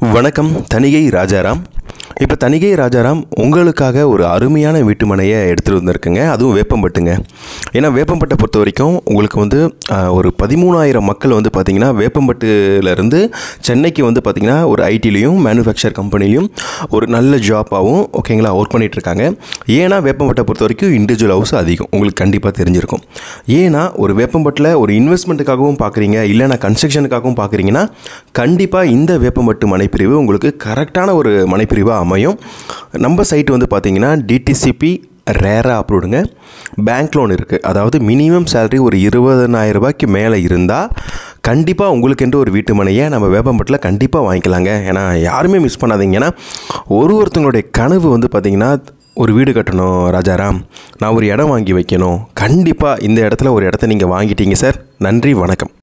வணக்கம் தனிகை ராஜாராம் இப்போ தனிகை ராஜாராம் உங்களுக்காக ஒரு அருமையான வீட்டு மனையை எடுத்துகிட்டு வந்திருக்குங்க அதுவும் வேப்பம்பட்டுங்க ஏன்னா வேப்பம்பட்டை பொறுத்த வரைக்கும் உங்களுக்கு வந்து ஆஹ், ஒரு பதிமூணாயிரம் மக்கள் வந்து பார்த்திங்கன்னா வேப்பம்பட்டுலேருந்து சென்னைக்கு வந்து பார்த்திங்கன்னா ஒரு ஐடிலையும் மேனுஃபேக்சர் கம்பெனிலையும் ஒரு நல்ல ஜாப்பாகவும் ஓகேங்களா ஒர்க் பண்ணிட்டு இருக்காங்க ஏன்னா வேப்பம்பட்டை பொறுத்த வரைக்கும் இண்டிவிஜுவல் ஹவுஸ் அதிகம் உங்களுக்கு கண்டிப்பாக தெரிஞ்சிருக்கும் ஏன்னா ஒரு வேப்பம்பட்டில் ஒரு இன்வெஸ்ட்மெண்ட்டுக்காகவும் பார்க்குறீங்க இல்லைனா கன்ஸ்ட்ரக்ஷனுக்காகவும் பார்க்குறீங்கன்னா கண்டிப்பாக இந்த வேப்பம்பட்டு மனைப்பிரிவு உங்களுக்கு கரெக்டான ஒரு மனைப்பிரிவாக அமையும் நம்ம சைட் வந்து பார்த்தீங்கன்னா டிடிசிபி ரேராக அப்ரூவ்டுங்க பேங்க் லோன் இருக்குது அதாவது மினிமம் சேலரி ஒரு இருபதனாயிரம் ரூபாய்க்கு மேலே இருந்தால் கண்டிப்பாக உங்களுக்கென்று ஒரு வீட்டு மனையை நம்ம வேப்பம்பட்டில் கண்டிப்பாக வாங்கிக்கலாங்க ஏன்னா யாருமே மிஸ் பண்ணாதீங்க ஏன்னா ஒரு ஒருத்தங்களுடைய கனவு வந்து பார்த்திங்கன்னா ஒரு வீடு கட்டணும் ராஜாராம் நான் ஒரு இடம் வாங்கி வைக்கணும் கண்டிப்பாக இந்த இடத்துல ஒரு இடத்த நீங்கள் வாங்கிட்டீங்க சார் நன்றி வணக்கம்